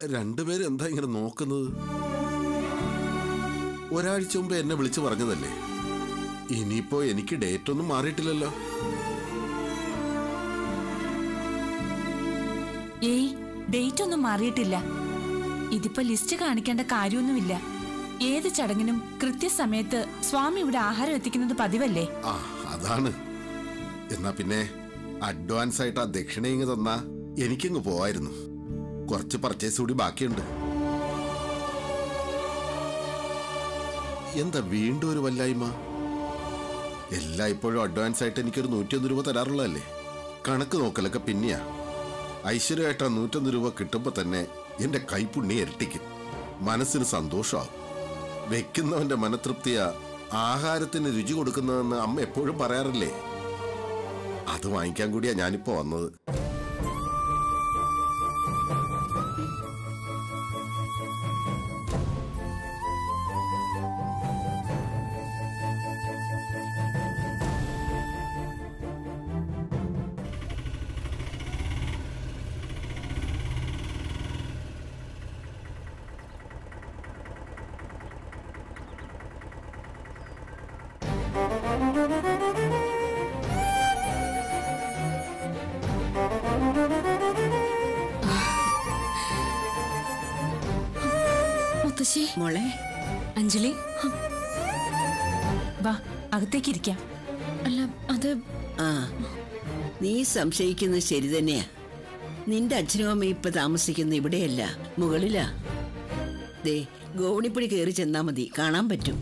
രണ്ടുപേരും എന്താ ഇങ്ങനെ നോക്കുന്നത് ഒരാഴ്ച മുമ്പ് എന്നെ വിളിച്ചു പറഞ്ഞതല്ലേ ഇനിയിപ്പോ എനിക്ക് ഡേറ്റ് ഒന്നും മാറിയിട്ടില്ലല്ലോ ഏയ് ഡേറ്റ് ഒന്നും മാറിയിട്ടില്ല ഇതിപ്പോ ലിസ്റ്റ് കാണിക്കേണ്ട കാര്യമൊന്നുമില്ല ഏത് ചടങ്ങിനും കൃത്യസമയത്ത് സ്വാമി ഇവിടെ ആഹാരം എത്തിക്കുന്നത് പതിവല്ലേ ആ അതാണ് എന്നാ പിന്നെ അഡ്വാൻസ് ആയിട്ട് ആ ദക്ഷിണ ഇങ്ങ് തന്നാ എനിക്കിങ്ങ് പോവായിരുന്നു കുറച്ച് പർച്ചേസ് കൂടി ബാക്കിയുണ്ട് എന്താ വീണ്ടും ഒരു വല്ലായ്മ എല്ലാം ഇപ്പോഴും അഡ്വാൻസ് ആയിട്ട് എനിക്കൊരു നൂറ്റിയൊന്ന് രൂപ തരാറുള്ളതല്ലേ കണക്ക് നോക്കലൊക്കെ പിന്നെയാ ഐശ്വര്യമായിട്ട് ആ നൂറ്റൊന്ന് രൂപ കിട്ടുമ്പോ തന്നെ എന്റെ കൈപ്പുണ്ണി ഇരട്ടിക്കും മനസ്സിന് സന്തോഷമാകും വെക്കുന്നവന്റെ മനതൃപ്തിയാ ആഹാരത്തിന് രുചി കൊടുക്കുന്നതെന്ന് അമ്മ എപ്പോഴും പറയാറില്ലേ അത് വാങ്ങിക്കാൻ കൂടിയാ ഞാനിപ്പോ വന്നത് മുത്തശ്ശി മോളെ അഞ്ജലി വാ അകത്തേക്ക് ഇരിക്കാം അല്ല അത് ആ നീ സംശയിക്കുന്നത് ശരി തന്നെയാ നിന്റെ അച്ഛനും അമ്മയും ഇപ്പൊ താമസിക്കുന്ന ഇവിടെയല്ല മുകളിലാ ദേ ഗോവണിപ്പടി കയറി ചെന്നാ മതി കാണാൻ പറ്റും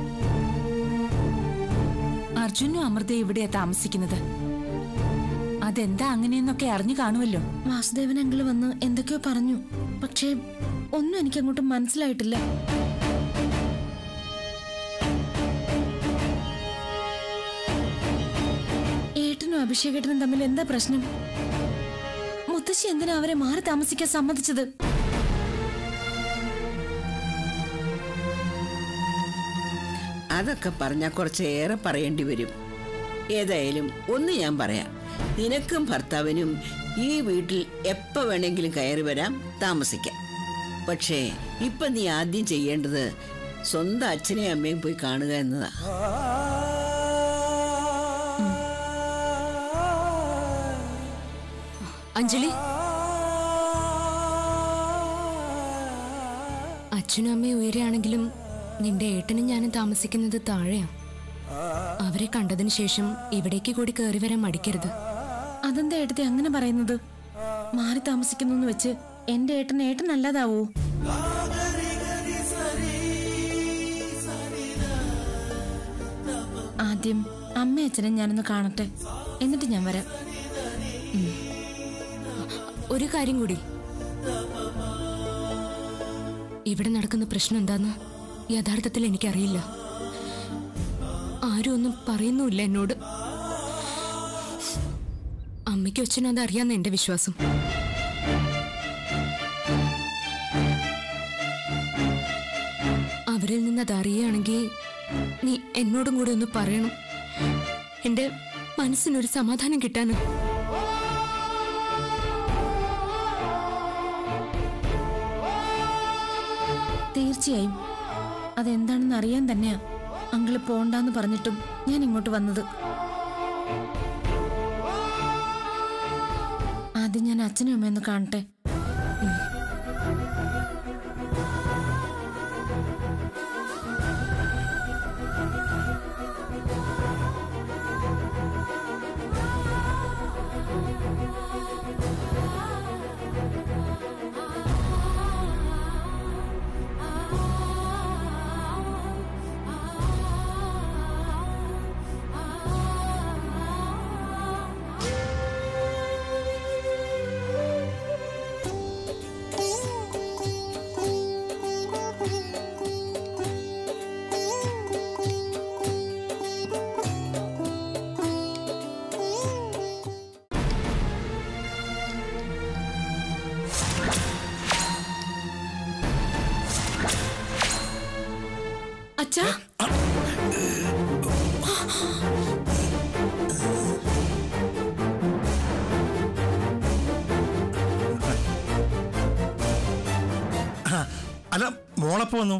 അർജുനും അമൃത ഇവിടെയാ താമസിക്കുന്നത് അതെന്താ അങ്ങനെയെന്നൊക്കെ അറിഞ്ഞു കാണുമല്ലോ വാസുദേവൻ അങ്കിള് വന്ന് എന്തൊക്കെയോ പറഞ്ഞു പക്ഷേ ഒന്നും എനിക്ക് അങ്ങോട്ട് മനസ്സിലായിട്ടില്ല ഏട്ടനും അഭിഷേകേട്ടനും തമ്മിൽ എന്താ പ്രശ്നം മുത്തശ്ശി എന്തിനാ അവരെ മാറി താമസിക്കാൻ സമ്മതിച്ചത് അതൊക്കെ പറഞ്ഞാൽ കുറച്ചേറെ പറയേണ്ടി വരും ഏതായാലും ഒന്ന് ഞാൻ പറയാം നിനക്കും ഭർത്താവിനും ഈ വീട്ടിൽ എപ്പോ വേണമെങ്കിലും കയറി വരാം താമസിക്കാം പക്ഷേ ഇപ്പൊ നീ ആദ്യം ചെയ്യേണ്ടത് സ്വന്തം അച്ഛനെയും അമ്മയും പോയി കാണുക എന്നതാ അഞ്ജലി അച്ഛനും അമ്മയും ഉയരെയാണെങ്കിലും നിന്റെ ഏട്ടനും ഞാനും താമസിക്കുന്നത് താഴെയാ അവരെ കണ്ടതിന് ശേഷം ഇവിടേക്ക് കൂടി കയറി വരാൻ മടിക്കരുത് അതെന്താ ഏട്ടത്തി അങ്ങനെ പറയുന്നത് മാറി താമസിക്കുന്നു വെച്ച് എന്റെ ഏട്ടൻ ഏട്ടൻ അല്ലാതാവോ ആദ്യം അമ്മ അച്ഛനെ ഞാനൊന്ന് കാണട്ടെ എന്നിട്ട് ഞാൻ വരാം ഒരു കാര്യം കൂടി ഇവിടെ നടക്കുന്ന പ്രശ്നം എന്താന്ന് യഥാർത്ഥത്തിൽ എനിക്കറിയില്ല ആരും ഒന്നും പറയുന്നുമില്ല എന്നോട് അമ്മയ്ക്കും അച്ഛനും അത് അറിയാന്ന് എന്റെ വിശ്വാസം അവരിൽ നിന്ന് അത് അറിയുകയാണെങ്കിൽ നീ എന്നോടും കൂടെ ഒന്ന് പറയണം എന്റെ മനസ്സിനൊരു സമാധാനം കിട്ടാനും തീർച്ചയായും അതെന്താണെന്ന് അറിയാൻ തന്നെയാ അങ്കിള് പോണ്ടാന്ന് പറഞ്ഞിട്ടും ഞാൻ ഇങ്ങോട്ട് വന്നത് ആദ്യം ഞാൻ അച്ഛനും അമ്മയൊന്ന് കാണട്ടെ അച്ഛാ അല്ല മോളപ്പോ വന്നു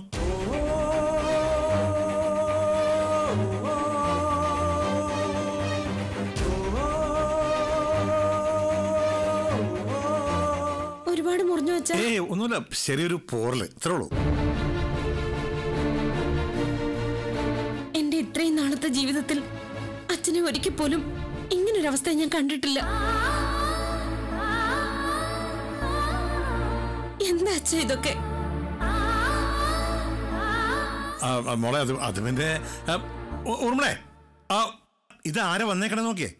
ഒരുപാട് മുറിഞ്ഞു വെച്ചാ ഏ ഒന്നുമില്ല ചെറിയൊരു പോറല് ഇത്രേ ഉള്ളൂ എന്റെ ഇത്രയും നാളത്തെ ജീവിതത്തിൽ അച്ഛനെ ഒരിക്കൽ പോലും ഇങ്ങനൊരവസ്ഥ ഞാൻ കണ്ടിട്ടില്ല എന്താ അച്ഛ ഇതൊക്കെ ആ, ആ, മോളെ അത് അത് പിന്നെ ആ, ഓ- ഓർമ്മളെ ആ ഇത് ആരാ വന്നേക്കണേ നോക്കിയേ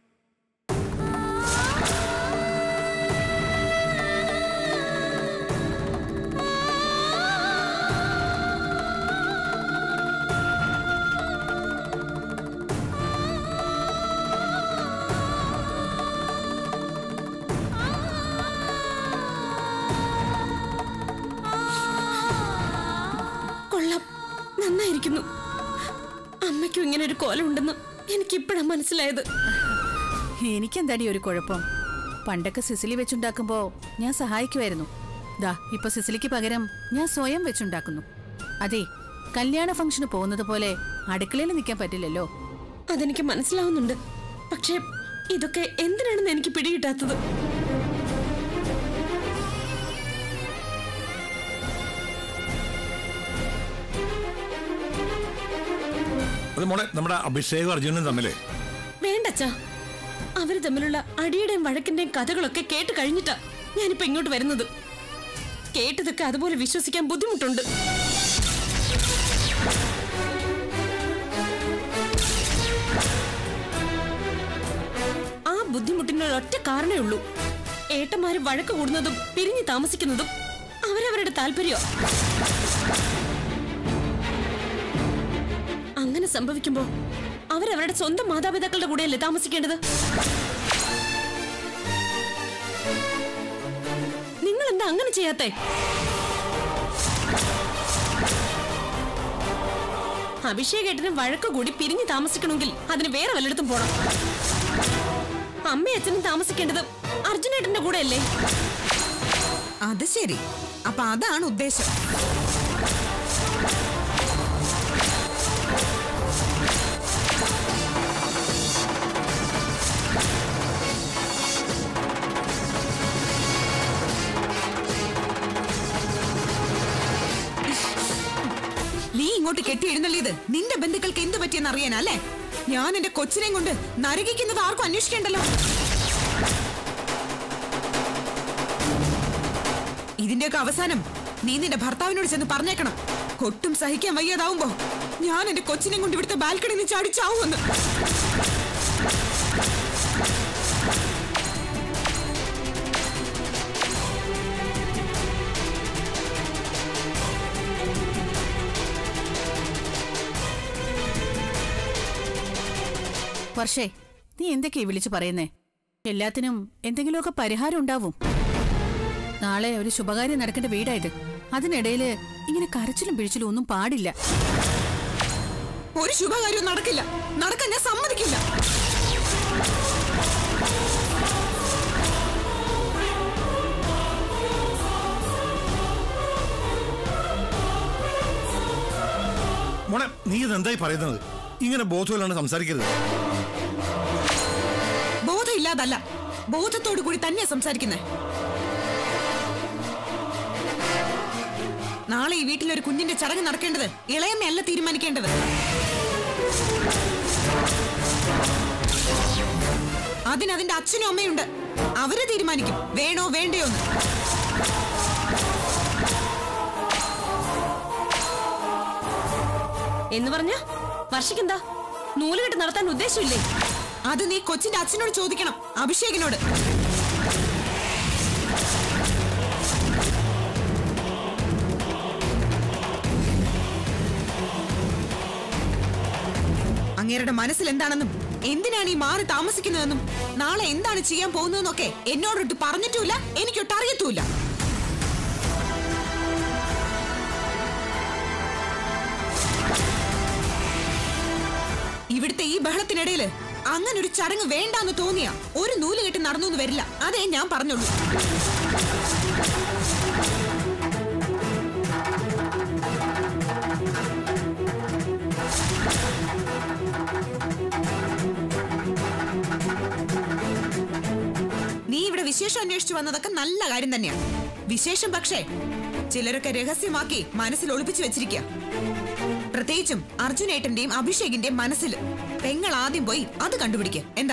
കൊള്ളാം നന്നായിരിക്കുന്നു അമ്മയ്ക്കും ഇങ്ങനെ ഒരു കോലം ഉണ്ടെന്ന് എനിക്കിപ്പോഴാ മനസ്സിലായത് എനിക്കെന്താടി ഒരു കുഴപ്പം പണ്ടൊക്കെ സിസിലി വെച്ചുണ്ടാക്കുമ്പോ ഞാൻ സഹായിക്കുമായിരുന്നു ദാ ഇപ്പൊ സിസിലിക്ക് പകരം ഞാൻ സ്വയം വെച്ചുണ്ടാക്കുന്നു അതെ കല്യാണ ഫംഗ്ഷന് പോകുന്നത് പോലെ അടുക്കളയിൽ നിൽക്കാൻ പറ്റില്ലല്ലോ അതെനിക്ക് മനസ്സിലാവുന്നുണ്ട് പക്ഷേ ഇതൊക്കെ എന്തിനാണെന്ന് എനിക്ക് പിടികിട്ടാത്തത് അത് മോളെ നമ്മുടെ അഭിഷേകും അർജുനും തമ്മിലേ വേണ്ടച്ചാ അവര് തമ്മിലുള്ള അടിയുടെയും വഴക്കിന്റെയും കഥകളൊക്കെ കേട്ട് കഴിഞ്ഞിട്ടാ ഞാനിപ്പോ ഇങ്ങോട്ട് വരുന്നത് കേട്ടതൊക്കെ അതുപോലെ വിശ്വസിക്കാൻ ബുദ്ധിമുട്ടുണ്ട് ആ ബുദ്ധിമുട്ടിന് ഒരൊറ്റ കാരണേ ഉള്ളൂ ഏട്ടന്മാര് വഴക്ക് കൂടുന്നതും പിരിഞ്ഞു താമസിക്കുന്നതും അവരവരുടെ താല്പര്യമോ അങ്ങനെ സംഭവിക്കുമ്പോ അവരവരുടെ സ്വന്തം മാതാപിതാക്കളുടെ കൂടെയല്ലേ താമസിക്കേണ്ടത് നിങ്ങൾ എന്താ അങ്ങനെ ചെയ്യാത്തെ അഭിഷേകേട്ടന് വഴക്ക് കൂടി പിരിഞ്ഞു താമസിക്കണമെങ്കിൽ അതിന് വേറെ വല്ലയിടത്തും പോണം അമ്മയും അച്ഛനും താമസിക്കേണ്ടത് അർജുനേട്ടന്റെ കൂടെയല്ലേ അത് ശരി അപ്പൊ അതാണ് ഉദ്ദേശം നീ ഇങ്ങോട്ട് കെട്ടി എഴുന്നള്ളിയത് നിന്റെ ബന്ധുക്കൾക്ക് എന്ത് പറ്റിയെന്ന് അറിയാനല്ലേ ഞാൻ എന്റെ കൊച്ചിനെയും കൊണ്ട് നരകിക്കുന്നത് ആർക്കും അന്വേഷിക്കേണ്ടല്ലോ ഇതിന്റെയൊക്കെ അവസാനം നീ നിന്റെ ഭർത്താവിനോട് ചെന്ന് പറഞ്ഞേക്കണം ഒട്ടും സഹിക്കാൻ വയ്യാതാവുമ്പോ ഞാൻ എന്റെ കൊച്ചിനെ കൊണ്ട് ഇവിടുത്തെ ബാൽക്കണിയിൽ നിന്ന് ചാടിച്ചാവുമെന്ന് വർഷേ നീ എന്തൊക്കെയാ വിളിച്ചു പറയുന്നേ എല്ലാത്തിനും എന്തെങ്കിലുമൊക്കെ പരിഹാരം ഉണ്ടാവും നാളെ ഒരു ശുഭകാര്യം നടക്കേണ്ട വീടായത് അതിനിടയില് ഇങ്ങനെ കരച്ചിലും പിഴിച്ചിലും ഒന്നും പാടില്ല ഒരു ശുഭകാര്യവും നടക്കില്ല നടക്കാൻ ഞാൻ സമ്മതിക്കില്ല മോളെ നീ ഇതെന്തായി പറയുന്നത് ഇങ്ങനെ ബോധമില്ലാണ്ട് സംസാരിക്കരുത് ബോധമില്ലാതല്ല ബോധത്തോടു കൂടി തന്നെയാ സംസാരിക്കുന്നേ നാളെ ഈ വീട്ടിൽ ഒരു കുഞ്ഞിന്റെ ചടങ്ങ് നടക്കേണ്ടത് ഇളയമ്മയല്ല തീരുമാനിക്കേണ്ടത് അതിന് അതിന്റെ അച്ഛനും അമ്മയുണ്ട് അവര് തീരുമാനിക്കും വേണോ വേണ്ടയോ എന്ന് എന്ന് പറഞ്ഞ വർഷിക്കെന്താ നൂലുകെട്ട് നടത്താൻ ഉദ്ദേശമില്ലേ അത് നീ കൊച്ചിന്റെ അച്ഛനോട് ചോദിക്കണം അഭിഷേകിനോട് അങ്ങേരുടെ മനസ്സിൽ എന്താണെന്നും എന്തിനാണ് ഈ മാറി താമസിക്കുന്നതെന്നും നാളെ എന്താണ് ചെയ്യാൻ പോകുന്നതെന്നൊക്കെ എന്നോടൊട്ട് പറഞ്ഞിട്ടുമില്ല എനിക്കൊട്ട് അറിയത്തുമില്ല ഇവിടുത്തെ ഈ ബഹളത്തിനിടയില് അങ്ങനെ ഒരു ചടങ്ങ് വേണ്ടാന്ന് തോന്നിയ ഒരു നൂല് കെട്ടി നടന്നു എന്ന് വരില്ല അതേ ഞാൻ പറഞ്ഞുള്ളൂ വിശേഷം അന്വേഷിച്ചു വന്നതൊക്കെ നല്ല കാര്യം തന്നെയാണ് വിശേഷം പക്ഷേ ചിലരൊക്കെ രഹസ്യമാക്കി മനസ്സിൽ ഒളിപ്പിച്ചു വെച്ചിരിക്കുക പ്രത്യേകിച്ചും അർജുനേട്ടന്റെയും അഭിഷേകിന്റെയും മനസ്സിൽ പെങ്ങൾ ആദ്യം പോയി അത് കണ്ടുപിടിക്കുക എന്താ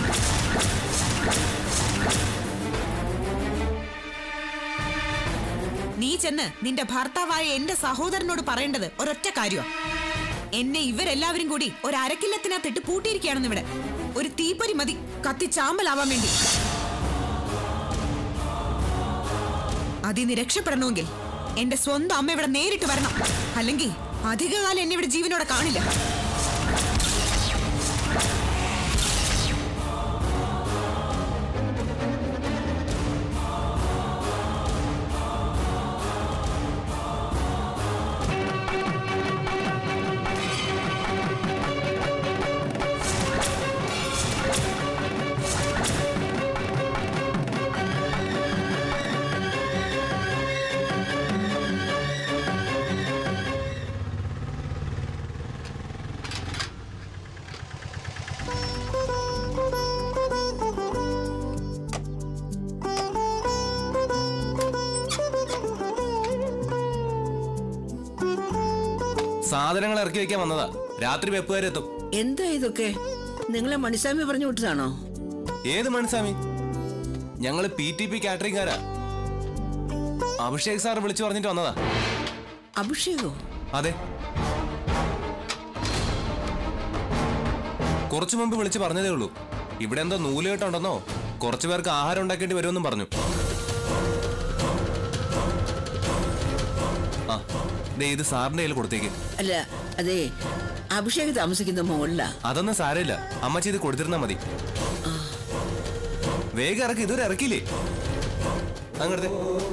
നീ ചെന്ന് നിന്റെ ഭർത്താവായ എന്റെ സഹോദരനോട് പറയേണ്ടത് ഒരൊറ്റ കാര്യമാണ് എന്നെ ഇവരെല്ലാവരും കൂടി ഒരു അരക്കില്ലത്തിനകത്തിട്ട് പൂട്ടിയിരിക്കുകയാണെന്ന് ഇവിടെ ഒരു തീപ്പൊരി മതി കത്തി ചാമ്പലാവാൻ വേണ്ടി അതിന്ന് രക്ഷപ്പെടണമെങ്കിൽ എന്റെ സ്വന്തം അമ്മ ഇവിടെ നേരിട്ട് വരണം അല്ലെങ്കിൽ അധികകാലം എന്നെ ഇവിടെ ജീവനോടെ കാണില്ല സാധനങ്ങൾ ഇറക്കി വെക്കാൻ വന്നതാ രാത്രി വെപ്പുകാരെത്തും എന്താ ഇതൊക്കെ നിങ്ങളെ മണിസ്വാമി പറഞ്ഞു വിട്ടതാണോ ഏത് മൺസ്വാമി ഞങ്ങള് പി ടി പി കാറ്ററിംഗുകാരാ അഭിഷേക് സാർ വിളിച്ചു പറഞ്ഞിട്ട് വന്നതാ അഭിഷേകോ അതെ കുറച്ചു മുമ്പ് വിളിച്ച് പറഞ്ഞതേ ഉള്ളൂ ഇവിടെ എന്തോ നൂലുകെട്ടുണ്ടെന്നോ കുറച്ചു പേർക്ക് ആഹാരം ഉണ്ടാക്കേണ്ടി വരുമെന്നും പറഞ്ഞു ആ ദേ ഇത് സാറിന്റെ കയ്യിൽ കൊടുത്തേക്ക് അല്ല അതെ അഭിഷേക് താമസിക്കുന്ന മുകളിലാ അതൊന്നും സാരമില്ല അമ്മച്ചി ഇത് കൊടുത്തിരുന്നാ മതി വേഗം ഇറക്കി ഇതുവരെ ഇറക്കിയില്ലേ അങ്ങടുത്തെ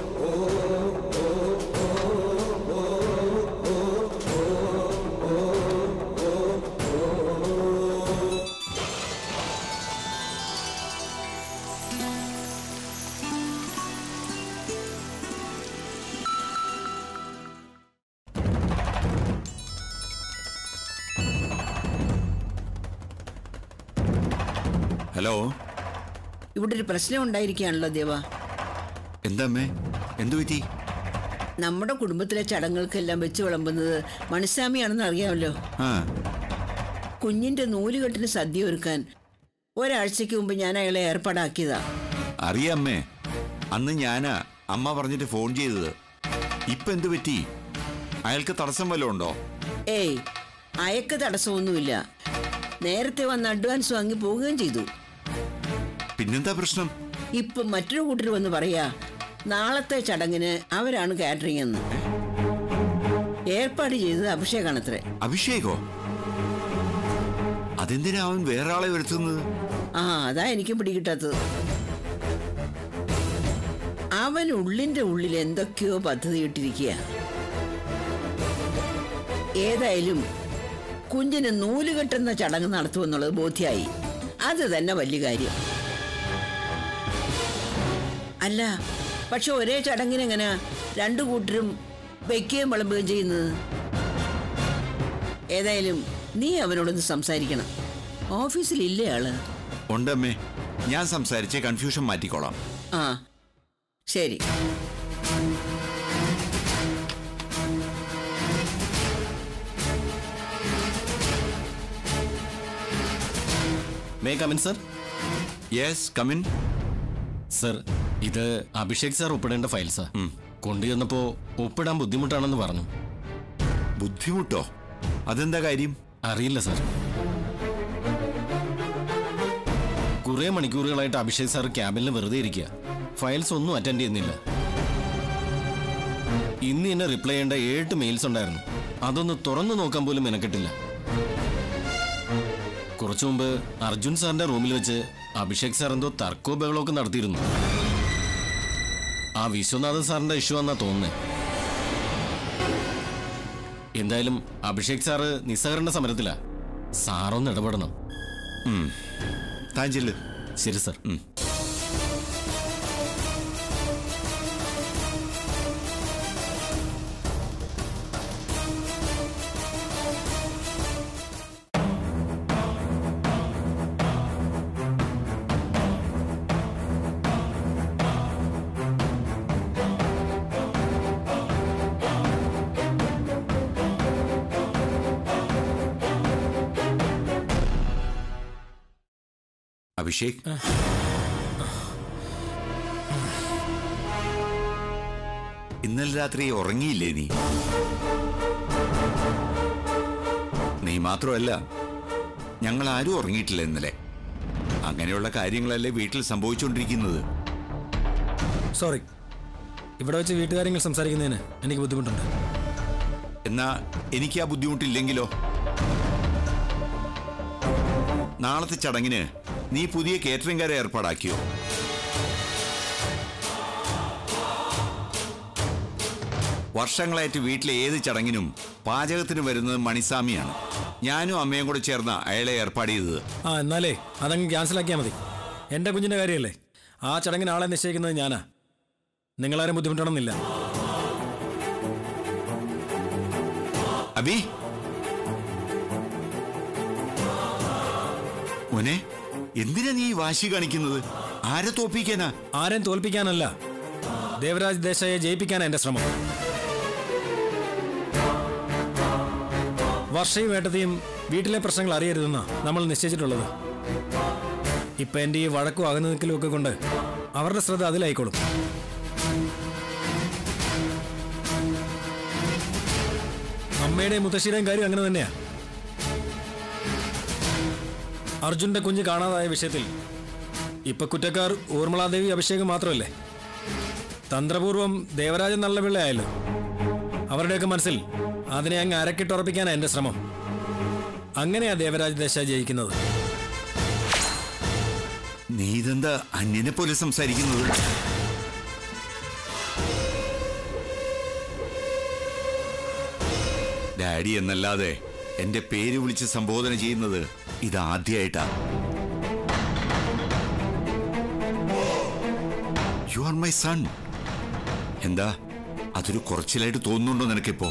ഹലോ ഇവിടെ ഒരു പ്രശ്നം ഉണ്ടായിരിക്കുകയാണല്ലോ ദേവ എന്താ അമ്മേ എന്തു പറ്റി നമ്മുടെ കുടുംബത്തിലെ ചടങ്ങുകൾക്കെല്ലാം വെച്ച് വിളമ്പുന്നത് മണിസ്വാമിയാണെന്ന് അറിയാമല്ലോ ആ കുഞ്ഞിന്റെ നൂലുകെട്ടിന് സദ്യ ഒരുക്കാൻ ഒരാഴ്ചക്ക് മുമ്പ് ഞാൻ അയാളെ ഏർപ്പാടാക്കിയതാ അറിയാം അമ്മേ അന്ന് ഞാനാ അമ്മ പറഞ്ഞിട്ട് ഫോൺ ചെയ്തത് ഇപ്പൊ എന്തു പറ്റി അയാൾക്ക് തടസ്സം വല്ലതും ഉണ്ടോ ഏയ് അയക്ക് തടസ്സമൊന്നുമില്ല നേരത്തെ വന്ന് അഡ്വാൻസ് വാങ്ങി പോവുകയും ചെയ്തു പിന്നെന്താ പ്രശ്നം ഇപ്പൊ മറ്റൊരു കൂട്ടർ വന്ന് പറയാ നാളത്തെ ചടങ്ങിന് അവരാണ് കാറ്ററിംഗ് എന്ന് ഏർപ്പാട് ചെയ്തത് അഭിഷേകാണത്രേ അഭിഷേകോ അതെന്തിനാ അവൻ വേറെ ആളെ വരുത്തുന്നത് ആ അതാ എനിക്ക് പിടികിട്ടാത്തത് അവൻ ഉള്ളിന്റെ ഉള്ളിൽ എന്തൊക്കെയോ പദ്ധതി ഇട്ടിരിക്കുക ഏതായാലും കുഞ്ഞിന് നൂല് കെട്ടുന്ന ചടങ്ങ് നടത്തുമെന്നുള്ളത് ബോധ്യായി അത് തന്നെ വലിയ കാര്യം അല്ല പക്ഷെ ഒരേ ചടങ്ങിനെങ്ങനെ രണ്ടു കൂട്ടരും വെക്കുകയും വിളമ്പുകയും ചെയ്യുന്നത് ഏതായാലും നീ അവനോടൊന്ന് സംസാരിക്കണം ഓഫീസിലില്ലേ ആള് ഉണ്ടമ്മേ ഞാൻ സംസാരിച്ച് കൺഫ്യൂഷൻ മാറ്റിക്കോളാം ആ ശരി may come in sir yes come in sir ഇത് അഭിഷേക് സാർ ഒപ്പിടേണ്ട ഫയൽസാ കൊണ്ടുചെന്നപ്പോ ഒപ്പിടാൻ ബുദ്ധിമുട്ടാണെന്ന് പറഞ്ഞു ബുദ്ധിമുട്ടോ അതെന്താ കാര്യം അറിയില്ല സർ കുറെ മണിക്കൂറുകളായിട്ട് അഭിഷേക് സാർ ക്യാബിനിൽ വെറുതെ ഇരിക്കുക ഫയൽസ് ഒന്നും അറ്റൻഡ് ചെയ്യുന്നില്ല ഇന്ന് എന്നെ റിപ്ലൈ ചെയ്യേണ്ട ഏഴ് മെയിൽസ് ഉണ്ടായിരുന്നു അതൊന്ന് തുറന്നു നോക്കാൻ പോലും മെനക്കെട്ടില്ല കുറച്ചു മുമ്പ് അർജുൻ സാറിന്റെ റൂമിൽ വെച്ച് അഭിഷേക് സാർ എന്തോ തർക്കോ ബഹളമൊക്കെ നടത്തിയിരുന്നു ആ വിശ്വനാഥൻ സാറിന്റെ ഇഷ്യൂ എന്നാ തോന്നുന്നേ എന്തായാലും അഭിഷേക് സാറ് നിസ്സഹകരണ സമരത്തിലാ സാറൊന്ന് ഇടപെടണം താൻ ചെല്ല് ശരി സർ അഭിഷേക് ഇന്നലെ രാത്രി ഉറങ്ങിയില്ലേ നീ നീ മാത്രമല്ല ഞങ്ങൾ ആരും ഉറങ്ങിയിട്ടില്ല ഇന്നലെ അങ്ങനെയുള്ള കാര്യങ്ങളല്ലേ വീട്ടിൽ സംഭവിച്ചുകൊണ്ടിരിക്കുന്നത് സോറി ഇവിടെ വെച്ച് വീട്ടുകാര്യങ്ങൾ സംസാരിക്കുന്നതിന് എനിക്ക് ബുദ്ധിമുട്ടുണ്ട് എന്നാ എനിക്ക് ആ ബുദ്ധിമുട്ടില്ലെങ്കിലോ നാളത്തെ ചടങ്ങിന് നീ പുതിയ കേറ്ററിംഗുകാരെ ഏർപ്പാടാക്കിയോ വർഷങ്ങളായിട്ട് വീട്ടിലെ ഏത് ചടങ്ങിനും പാചകത്തിന് വരുന്നത് മണിസ്വാമിയാണ് ഞാനും അമ്മയും കൂടെ ചേർന്ന അയാളെ ഏർപ്പാട് ചെയ്തത് ആ എന്നാലേ അതങ്ങ് ക്യാൻസലാക്കിയാൽ മതി എൻ്റെ കുഞ്ഞിൻ്റെ കാര്യമല്ലേ ആ ചടങ്ങിന് ആളെ നിശ്ചയിക്കുന്നത് ഞാനാ നിങ്ങളാരും ബുദ്ധിമുട്ടണമെന്നില്ല അബി മോനെ എന്തിനാ നീ ഈ വാശി കാണിക്കുന്നത് ആരെ തോപ്പിക്കാനാ ആരെയും തോൽപ്പിക്കാനല്ല ദേവരാജ് ദേശായെ ജയിപ്പിക്കാനാണ് എൻ്റെ ശ്രമം വർഷയും വേട്ടത്തെയും വീട്ടിലെ പ്രശ്നങ്ങൾ അറിയരുതെന്നാ നമ്മൾ നിശ്ചയിച്ചിട്ടുള്ളത് ഇപ്പൊ എൻ്റെ ഈ വഴക്കും അകന്നു നിൽക്കലും ഒക്കെ കൊണ്ട് അവരുടെ ശ്രദ്ധ അതിലായിക്കോളും അമ്മയുടെയും മുത്തശ്ശിയുടെയും കാര്യം അങ്ങനെ തന്നെയാ അർജുന്റെ കുഞ്ഞ് കാണാതായ വിഷയത്തിൽ ഇപ്പൊ കുറ്റക്കാർ ഊർമിളാദേവി അഭിഷേകം മാത്രമല്ലേ തന്ത്രപൂർവം ദേവരാജൻ നല്ല പിള്ളയായല്ലോ അവരുടെയൊക്കെ മനസ്സിൽ അതിനെ അങ്ങ് അരക്കിട്ടുറപ്പിക്കാനാണ് എന്റെ ശ്രമം അങ്ങനെയാ ദേവരാജ് ദശ ജയിക്കുന്നത് നീ ഇതെന്താ അന്യനെ പോലെ സംസാരിക്കുന്നത് ഡാഡി എന്നല്ലാതെ എന്റെ പേര് വിളിച്ച് സംബോധന ചെയ്യുന്നത് ഇതാദ്യമായിട്ടാ യു ആർ മൈ സൺ എന്താ അതൊരു കുറച്ചിലായിട്ട് തോന്നുന്നുണ്ടോ നിനക്കിപ്പോ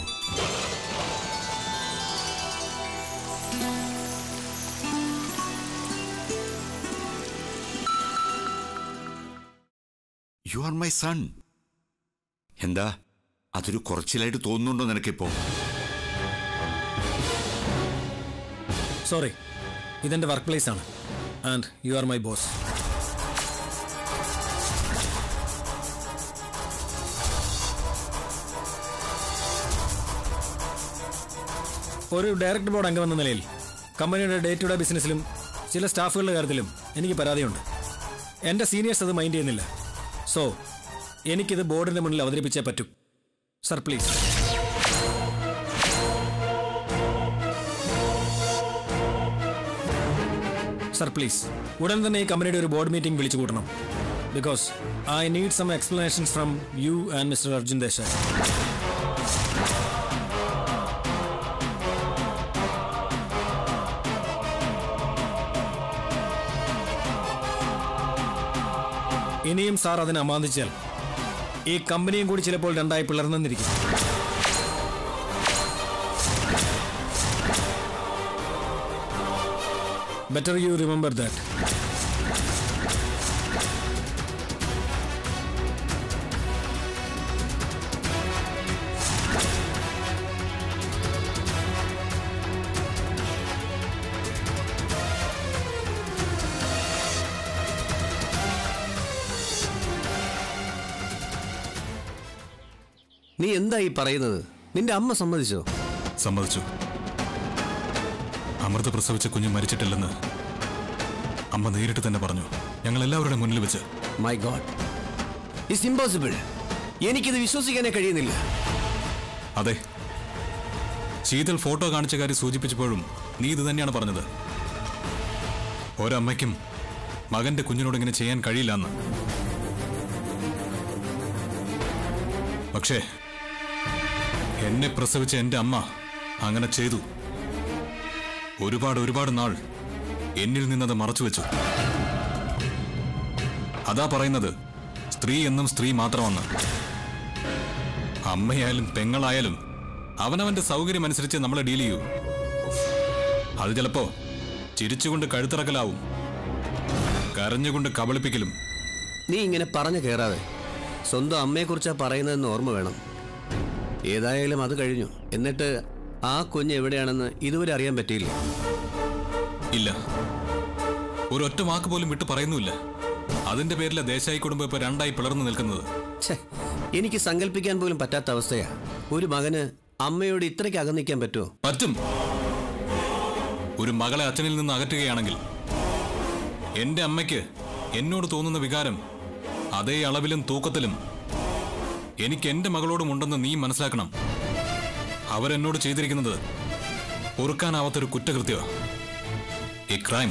യു ആർ മൈ സൺ എന്താ അതൊരു കുറച്ചിലായിട്ട് തോന്നുന്നുണ്ടോ നിനക്കിപ്പോ സോറി ഇതെന്റെ വർക്ക് പ്ലേസ് ആണ് and you are my boss ഒരു ഡയറക്ടർ ബോർഡ് അംഗമെന്ന നിലയിൽ കമ്പനിയുടെ ഡേ ടു ഡേ ബിസിനസ്സിലും ചില സ്റ്റാഫുകളുടെ കാര്യത്തിലും എനിക്ക് പരാതിയുണ്ട് എൻ്റെ സീനിയേഴ്സ് അത് മൈൻഡ് ചെയ്യുന്നില്ല സോ എനിക്കിത് ബോർഡിന്റെ മുന്നിൽ അവതരിപ്പിച്ചേ പറ്റൂ സർ പ്ലീസ് സർ പ്ലീസ് ഉടൻ തന്നെ ഈ കമ്പനിയുടെ ഒരു ബോർഡ് മീറ്റിംഗ് വിളിച്ചു കൂട്ടണം because I need some explanations from you and mister Arjun Desai ഇനിയും സാർ അതിനെ അമാന്തിച്ചാൽ ഈ കമ്പനിയും കൂടി ചിലപ്പോൾ രണ്ടായി പിളർന്നെന്നിരിക്കും ബെറ്റർ യു റിമെമ്പർ ദാറ്റ് നീ എന്താ ഈ പറയുന്നത് നിന്റെ അമ്മ സമ്മതിച്ചോ സമ്മതിച്ചു അമൃത പ്രസവിച്ച കുഞ്ഞ് മരിച്ചിട്ടില്ലെന്ന് അമ്മ നേരിട്ട് തന്നെ പറഞ്ഞു ഞങ്ങൾ എല്ലാവരുടെ മുന്നിൽ വെച്ച് മൈ ഗോഡ് ഇറ്റ്സ് ഇമ്പോസിബിൾ എനിക്കിത് വിശ്വസിക്കാനേ കഴിയുന്നില്ല അതെ ശീതൽ ഫോട്ടോ കാണിച്ച കാര്യം സൂചിപ്പിച്ചപ്പോഴും നീ ഇത് തന്നെയാണ് പറഞ്ഞത് ഒരമ്മയ്ക്കും മകന്റെ കുഞ്ഞിനോട് ഇങ്ങനെ ചെയ്യാൻ കഴിയില്ലെന്ന് പക്ഷേ എന്നെ പ്രസവിച്ച എന്റെ അമ്മ അങ്ങനെ ചെയ്തു ഒരുപാട് ഒരുപാട് നാൾ എന്നിൽ നിന്നത് മറച്ചു വെച്ചു അതാ പറയുന്നത് സ്ത്രീ എന്നും സ്ത്രീ മാത്രമെന്ന് അമ്മയായാലും പെങ്ങളായാലും അവനവന്റെ സൗകര്യം അനുസരിച്ച് നമ്മളെ ഡീൽ ചെയ്യൂ അത് ചിലപ്പോ ചിരിച്ചുകൊണ്ട് കഴുത്തിറക്കലാവും കരഞ്ഞുകൊണ്ട് കബളിപ്പിക്കലും നീ ഇങ്ങനെ പറഞ്ഞു കയറാതെ സ്വന്തം അമ്മയെക്കുറിച്ചാ പറയുന്നതെന്ന് ഓർമ്മ വേണം ഏതായാലും അത് കഴിഞ്ഞു എന്നിട്ട് ആ കുഞ്ഞ് എവിടെയാണെന്ന് ഇതുവരെ അറിയാൻ പറ്റിയില്ല ഇല്ല ഒരൊറ്റ വാക്ക് പോലും വിട്ട് പറയുന്നുമില്ല അതിന്റെ പേരിലെ ദേശായി കുടുംബം ഇപ്പൊ രണ്ടായി പിളർന്നു നിൽക്കുന്നത് ഛേ, എനിക്ക് സങ്കല്പിക്കാൻ പോലും പറ്റാത്ത അവസ്ഥയാ ഒരു മകന് അമ്മയോട് ഇത്രയ്ക്ക് അകന്നിക്കാൻ പറ്റുമോ പറ്റും ഒരു മകളെ അച്ഛനിൽ നിന്ന് അകറ്റുകയാണെങ്കിൽ എന്റെ അമ്മയ്ക്ക് എന്നോട് തോന്നുന്ന വികാരം അതേ അളവിലും തൂക്കത്തിലും എനിക്ക് എന്റെ മകളോടും ഉണ്ടെന്ന് നീ മനസ്സിലാക്കണം അവരെന്നോട് ചെയ്തിരിക്കുന്നത് പൊറുക്കാനാവാത്തൊരു കുറ്റകൃത്യ എ ക്രൈം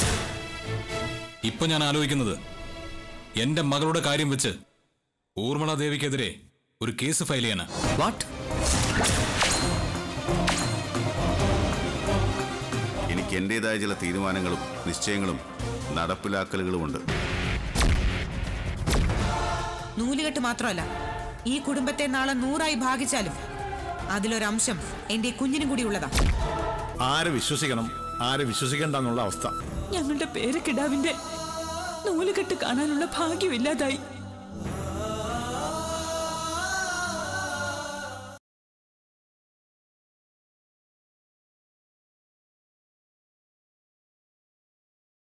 ഇപ്പൊ ഞാൻ ആലോചിക്കുന്നത് എന്റെ മകളുടെ കാര്യം വെച്ച് ഊർമിള ദേവിക്കെതിരെ ഒരു കേസ് ഫയൽ ചെയ്യാനാ വാട്ട് എനിക്ക് എൻ്റെതായ ചില തീരുമാനങ്ങളും നിശ്ചയങ്ങളും നടപ്പിലാക്കലുകളുമുണ്ട് നൂലുകെട്ട് മാത്രമല്ല ഈ കുടുംബത്തെ നാളെ നൂറായി ഭാഗിച്ചാലും അതിലൊരംശം എന്റെ കുഞ്ഞിനും കൂടി ഉള്ളതാ ആരെ വിശ്വസിക്കണം ആരെ വിശ്വസിക്കണ്ട എന്നുള്ള അവസ്ഥ ഞങ്ങളുടെ പേരക്കിടാവിന്റെ നൂലുകെട്ട് കാണാനുള്ള ഭാഗ്യമില്ലാതായി